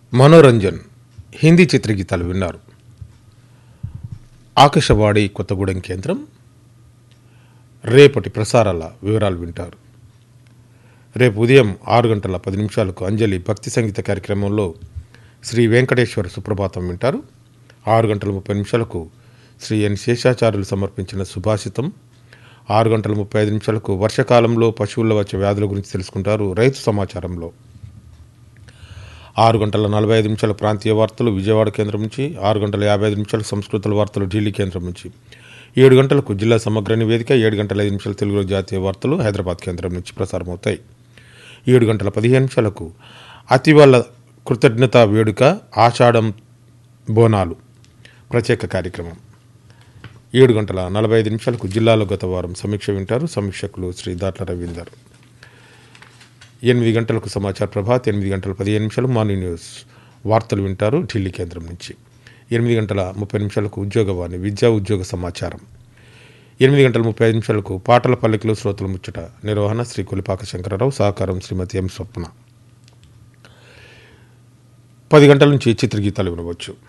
మనోరంజన్ హిందీ చిత్రగీతాలు విన్నారు ఆకాశవాణి కొత్తగూడెం కేంద్రం రేపటి ప్రసారాల వివరాలు వింటారు రేపు ఉదయం ఆరు గంటల పది నిమిషాలకు అంజలి భక్తి సంగీత కార్యక్రమంలో శ్రీ వెంకటేశ్వర సుప్రభాతం వింటారు ఆరు గంటల ముప్పై నిమిషాలకు శ్రీ ఎన్ శేషాచార్యులు సమర్పించిన సుభాషితం ఆరు గంటల ముప్పై ఐదు నిమిషాలకు వర్షకాలంలో పశువుల్లో వచ్చే వ్యాధుల గురించి తెలుసుకుంటారు రైతు సమాచారంలో ఆరు గంటల నలభై ఐదు నిమిషాల ప్రాంతీయ వార్తలు విజయవాడ కేంద్రం నుంచి ఆరు గంటల యాభై ఐదు నిమిషాల సంస్కృతుల వార్తలు ఢిల్లీ కేంద్రం నుంచి ఏడు గంటలకు జిల్లా సమగ్ర నివేదిక ఏడు గంటల ఐదు నిమిషాల తెలుగులో జాతీయ వార్తలు హైదరాబాద్ కేంద్రం నుంచి ప్రసారమవుతాయి ఏడు గంటల పదిహేను నిమిషాలకు అతివల కృతజ్ఞత వేడుక ఆషాఢం బోనాలు ప్రత్యేక కార్యక్రమం ఏడు గంటల నలభై ఐదు నిమిషాలకు జిల్లాలో గత వారం సమీక్ష వింటారు సమీక్షకులు శ్రీ దాట్ల రవీందర్ ఎనిమిది గంటలకు సమాచార ప్రభాత్ ఎనిమిది గంటల పదిహేను నిమిషాలు మార్నింగ్ న్యూస్ వార్తలు వింటారు ఢిల్లీ కేంద్రం నుంచి ఎనిమిది గంటల ముప్పై నిమిషాలకు ఉద్యోగవాణి విద్యా ఉద్యోగ సమాచారం ఎనిమిది గంటల ముప్పై ఐదు నిమిషాలకు పాటల పల్లకిలో శ్రోతల ముచ్చట నిర్వహణ శ్రీ కొలిపాక శంకరరావు సహకారం శ్రీమతి ఎం స్వప్న పది గంటల నుంచి చిత్రగీతాలు వినవచ్చు